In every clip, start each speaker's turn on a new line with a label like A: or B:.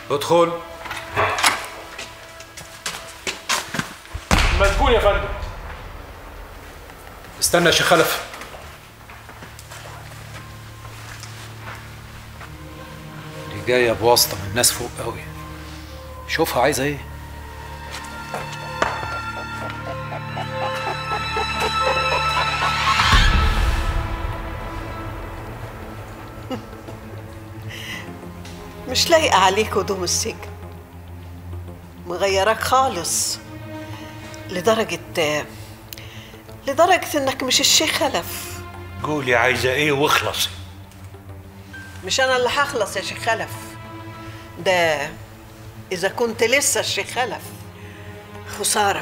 A: ادخل
B: مسجون يا فندم
A: استنى يا شيخ خلف دي جايه بواسطه من الناس فوق قوي شوفها عايزه ايه
C: مش لايقة عليك هدوم السجن مغيراك خالص لدرجة لدرجة انك مش الشيخ خلف
D: قولي عايزه ايه واخلصي
C: مش انا اللي هخلص يا شيخ خلف ده اذا كنت لسه الشيخ خلف خسارة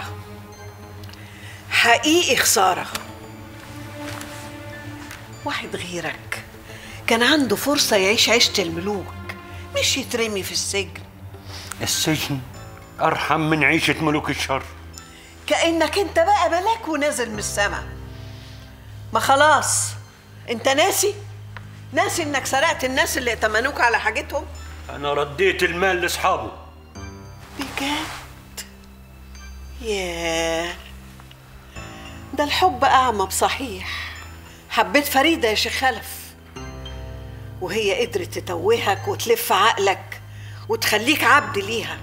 C: حقيقي خسارة واحد غيرك كان عنده فرصة يعيش عيشة الملوك مش يترمي في السجن
D: السجن ارحم من عيشه ملوك الشر
C: كأنك انت بقى ملاك ونازل من السما ما خلاص انت ناسي ناسي انك سرقت الناس اللي ائتمنوك على حاجتهم
D: انا رديت المال لاصحابه
C: بجد ياه ده الحب أعمى بصحيح حبيت فريدة يا شيخ خلف وهي قدرت تتوهك وتلف عقلك وتخليك عبد ليها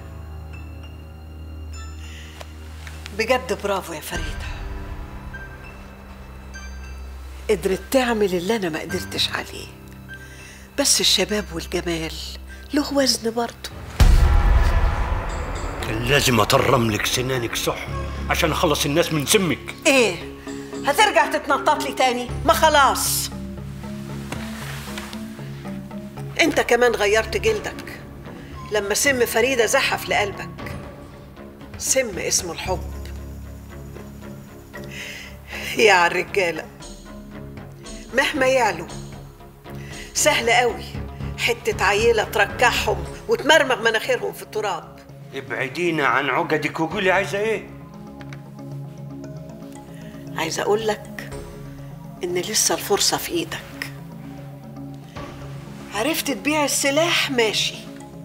C: بجد برافو يا فريدة قدرت تعمل اللي أنا ما قدرتش عليه بس الشباب والجمال له وزن برضه
D: كان لازم اطرم لك سنانك صح عشان اخلص الناس من سمك
C: ايه هترجع تتنطط لي تاني ما خلاص انت كمان غيرت جلدك لما سم فريدة زحف لقلبك سم اسمه الحب يا عالرجالة مهما يعلوا سهل قوي حتة عيلة تركعهم وتمرمغ مناخيرهم في التراب
D: ابعدينا عن عقدك وقولي عايزه ايه
C: عايزة أقول لك إن لسه الفرصة في إيدك عرفت تبيع السلاح ماشي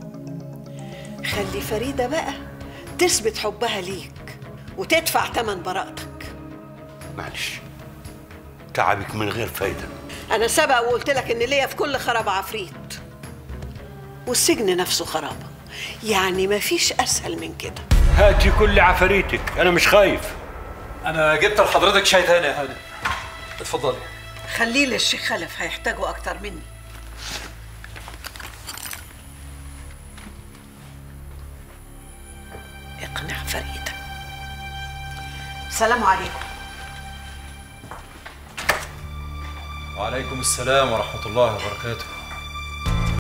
C: خلي فريدة بقى تثبت حبها ليك وتدفع تمن براءتك
D: معلش تعبك من غير فايده
C: أنا سبق وقلت لك إن ليا في كل خرابة عفريت والسجن نفسه خرابة يعني مفيش أسهل من كده
D: هاتي كل عفاريتك انا مش خايف
A: انا جبت لحضرتك شاي تاني يا هاني اتفضلي
C: خليه للشيخ خلف هيحتاجوا أكتر مني اقنع فريدة السلام عليكم
A: وعليكم السلام ورحمه الله وبركاته